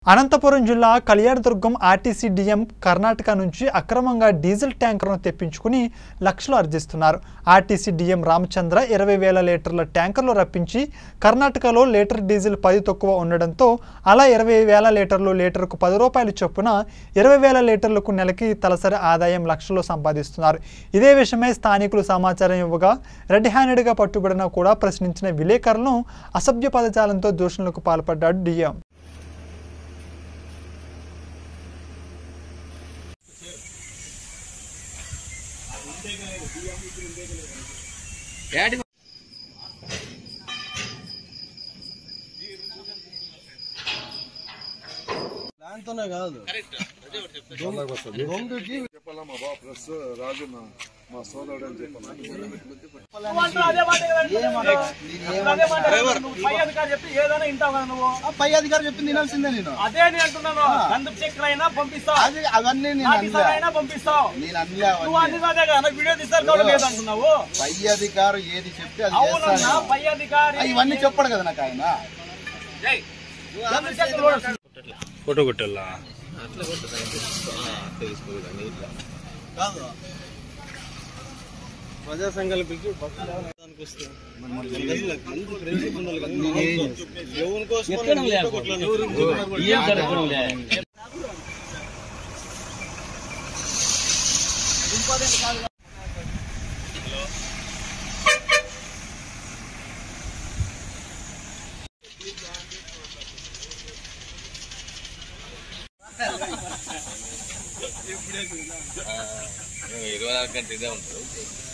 అనంతపురం జిల్లా Kalyandurg RTC DM Karnataka నుంచి అక్రమంగా డీజిల్ ట్యాంకర్ను తెప్పించుకుని లక్షలు ఆర్జిస్తున్నారు ఆర్టీసీ డిఎం రామచంద్ర ఇరవై వేల లీటర్ల ట్యాంకర్లు రప్పించి కర్ణాటకలో లీటర్ డీజిల్ పది తక్కువ ఉండడంతో అలా ఇరవై వేల లీటర్లు లీటర్కు పది రూపాయల చొప్పున ఇరవై వేల లీటర్లకు నెలకి తలసరి ఆదాయం లక్షలు సంపాదిస్తున్నారు ఇదే విషయమై స్థానికులు సమాచారం ఇవ్వగా రెడ్ హ్యాండెడ్గా పట్టుబడినా కూడా ప్రశ్నించిన విలేకరులను అసభ్య పదజాలంతో దూషణలకు పాల్పడ్డాడు డిఎం దాంతోనే కాదు దొంగకి చెప్పాలా మా బాబు ప్లస్ రాజు మా మా సోదరుడు అని చెప్పాలా పై అధికారి చెప్తే ఏదైనా వింటావు కదా నువ్వు ఆ పై అధికారి చెప్పింది వినాల్సిందే నేను అదే నేను అంటున్నాను కందుకు చక్కెర అయినా పంపిస్తావు అది అవన్నీ నేను నాకు అనలే ఇసారి అయినా పంపిస్తావు నేను అనలే నువ్వు అవన్నీ అన్ని అదే కదా నాకు వీడియో తీస్తారు కూడా లేదంటున్నావు పై అధికారు ఏది చెప్తే అది అవునన్నా చేస్తాను పై అధికారి ఆ, ఇవన్నీ చెప్పడు కదా నాకు ఆయన కందుకు చక్కెర కూడా ఫోటో కొట్టల్లా కాదు ప్రజా సంఘాలు పిలిచి ఎవరి కోసం ఇరవై నాలుగు గంటలు ఇదే ఉంటుంది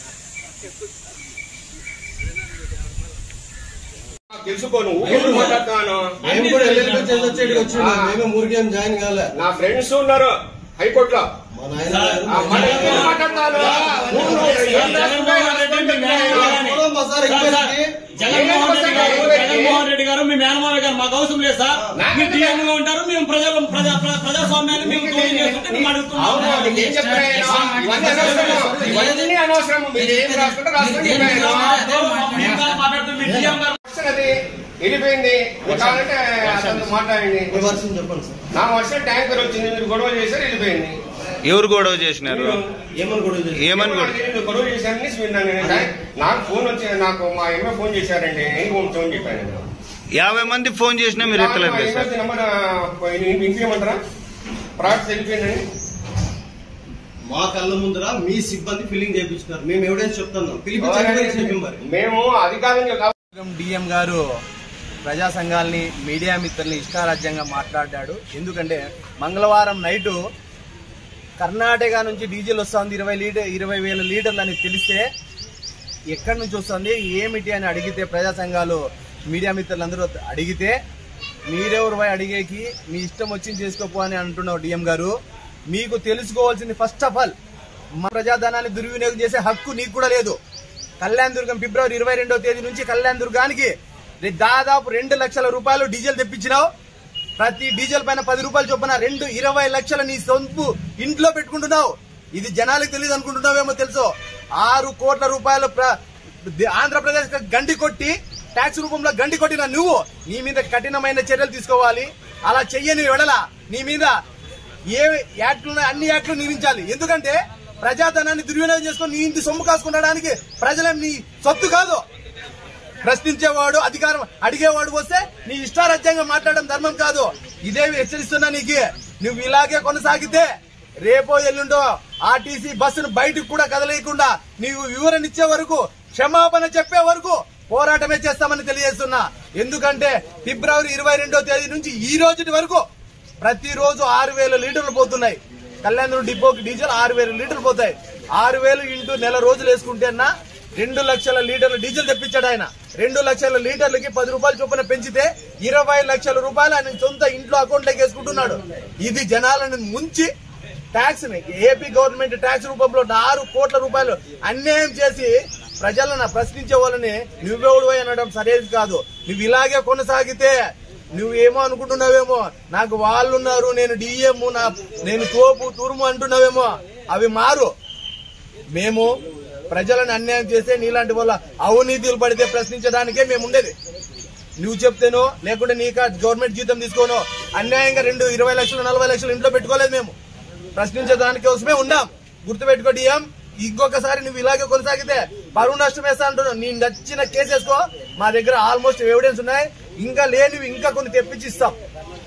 తెలుసుకోను ఊరు మాట్లాడుతున్నాను మేము కూడా ఎల్ఎల్బి చేసి వచ్చేటికి వచ్చిండు మేము ఊరికేం జాయిన్ కాలే నా ఫ్రెండ్స్ ఉన్నారు హైకోర్టులో మా నాయన ఆ, మన ఏం మాట్లాడతాను ఊరు ఏం రాసుకున్నావు? రాసుకొని పెట్టినాయి. పోదాం బా సార్ ఎంక్వైరీకి. జగన్మోహన్ రెడ్డి గారు జగన్మోహన్ రెడ్డి గారు మీ మేనమావ గారు మాకు అవసరం లేదు సార్ మీరు డిఎం గా ఉంటారు మేము ప్రజలు ప్రజా ప్ర- ప్రజాస్వామ్యాన్ని మేము తోడు చేస్తుంటే మేము అడుగుతున్నాం అవును, నేను చెప్పాను. ఇవన్నీ అనవసరం. ఇవన్నీ అనవసరం మీరు ఏం రాసుకుంటే రాసుకొని చెప్పాను. మేము కాదు మాట్లాడుతున్నాం మీ డిఎం గారు వర్షన్ అది వెళ్ళిపోయింది కావాలంటే అతను మాట్లాడండి మీ వర్షం చెప్పండి సార్ నా వర్షం ట్యాంకర్ వచ్చింది మీరు గొడవ చేశారు వెళ్ళిపోయింది ఎవరు గొడవ చేసినారు ఏమని కూడా ఇది? ఏమని గొడవ మీరు గొడవ చేశారని విన్నాను నేను. నాకు ఫోన్ వచ్చి నాకు మా ఎమ్మె ఫోన్ చేశారండి ఎందుకు పంపించమని చెప్పాను నేను. యాభై మంది ఫోన్ చేసినా మీరు ఎత్తలేదు మా కదా సార్ ఎమ్మె నెంబర్ ఇంకేమంటారా ప్రాడక్ట్ వెళ్ళిపోయిందని మా కళ్ళ ముందర మీ సిబ్బంది ఫిల్లింగ్ చేయించున్నారు మేము ఎవిడెన్స్ చెప్తున్నాం పిలిపించి ఎంక్వైరీ చేయం మరి మేము అధికారంగా కాదు డిఎం గారు ప్రజా సంఘాలని మీడియా మిత్రుల్ని ఇష్టారాజ్యంగా మాట్లాడాడు ఎందుకంటే మంగళవారం నైటు కర్ణాటక నుంచి డీజిల్ వస్తుంది ఇరవై లీటర్ ఇరవై వేల లీటర్లు అని తెలిస్తే ఎక్కడి నుంచి వస్తుంది ఏమిటి అని అడిగితే ప్రజా సంఘాలు మీడియా మిత్రులందరూ అడిగితే మీరెవరు పోయి అడిగేకి మీ ఇష్టం వచ్చింది చేసుకోపో అని అంటున్నావు డిఎం గారు మీకు తెలుసుకోవాల్సింది ఫస్ట్ ఆఫ్ ఆల్ మా ప్రజాధనాన్ని దుర్వినియోగం చేసే హక్కు నీకు కూడా లేదు కళ్యాణ్ దుర్గం ఫిబ్రవరి ఇరవై రెండో తేదీ నుంచి కళ్యాణ్ దుర్గానికి రే- దాదాపు రెండు లక్షల రూపాయలు డీజిల్ తెప్పించినావు ప్రతి డీజిల్ పైన పది రూపాయలు చొప్పున రెండు ఇరవై లక్షల నీ సొంపు ఇంట్లో పెట్టుకుంటున్నావు ఇది జనాలకు తెలియదు అనుకుంటున్నావేమో తెలుసు ఆరు కోట్ల రూపాయలు ప్ర- ది- ఆంధ్రప్రదేశ్ గండి కొట్టి ట్యాక్స్ రూపంలో గండి కొట్టిన నువ్వు నీ మీద కఠినమైన చర్యలు తీసుకోవాలి అలా చెయ్యని వెడల నీ మీద ఏ యాక్ట్లు ఉన్నాయో అన్ని యాక్ట్లు నియమించాలి ఎందుకంటే ప్రజాధనాన్ని దుర్వినియోగం చేసుకొని నీ ఇంటి సొమ్ము కాసుకుండడానికి ప్రజలేం నీ సొత్తు కాదు ప్రశ్నించేవాడు అధికారం అడిగేవాడు వస్తే నీ ఇష్టారాజ్యంగా మాట్లాడడం ధర్మం కాదు ఇదే హెచ్చరిస్తున్నా నీకు నువ్వు ఇలాగే కొనసాగితే రేపో ఎల్లుండో ఆర్టీసీ బస్సును బయటకు కూడా కదలేయకుండా నీవు వివరణ ఇచ్చే వరకు క్షమాపణ చెప్పే వరకు పోరాటమే చేస్తామని తెలియజేస్తున్నా ఎందుకంటే ఫిబ్రవరి ఇరవై రెండో తేదీ నుంచి ఈ రోజు వరకు ప్రతిరోజు ఆరు వేల లీటర్లు పోతున్నాయి కళ్యాణ్ డిపోకి డీజిల్ ఆరు వేల లీటర్లు పోతాయి ఆరు వేలు ఇంటూ నెల రోజులు వేసుకుంటేనా రెండు లక్షల లీటర్లు డీజిల్ తెప్పించాడు ఆయన రెండు లక్షల లీటర్లకి పది రూపాయలు చొప్పున పెంచితే ఇరవై లక్షల రూపాయలు ఆయన సొంత ఇంట్లో అకౌంట్లోకి వేసుకుంటున్నాడు ఇది జనాలను ముంచి ట్యాక్స్ ని ఏపీ గవర్నమెంట్ ట్యాక్స్ రూపంలో ఆరు కోట్ల రూపాయలు అన్యాయం చేసి ప్రజలను ప్రశ్నించే వాళ్ళని నువ్వెవడు అనడం సరైనది కాదు నువ్వు ఇలాగే కొనసాగితే నువ్వేమో అనుకుంటున్నావేమో నాకు వాళ్ళు ఉన్నారు నేను డిఎం నా నేను తోపు తురుము అంటున్నావేమో అవి మారు మేము ప్రజలను అన్యాయం చేస్తే నీలాంటి వాళ్ళ అవినీతిలు పడితే ప్రశ్నించడానికే మేము ఉండేది నువ్వు చెప్తేనో లేకుంటే నీకు గవర్నమెంట్ జీతం తీసుకోనో అన్యాయంగా రెండు ఇరవై లక్షలు నలభై లక్షలు ఇంట్లో పెట్టుకోలేదు మేము ప్రశ్నించే దాని కోసమే ఉండాం గుర్తుపెట్టుకో డిఎం ఇంకొకసారి నువ్వు ఇలాగే కొనసాగితే పరువు నష్టం వేస్తా అంటున్నావు నీ నచ్చిన కేసు వేసుకో మా దగ్గర ఆల్మోస్ట్ ఎవిడెన్స్ ఉన్నాయి ఇంకా లేనివి ఇంకా కొన్ని తెప్పించి ఇస్తాం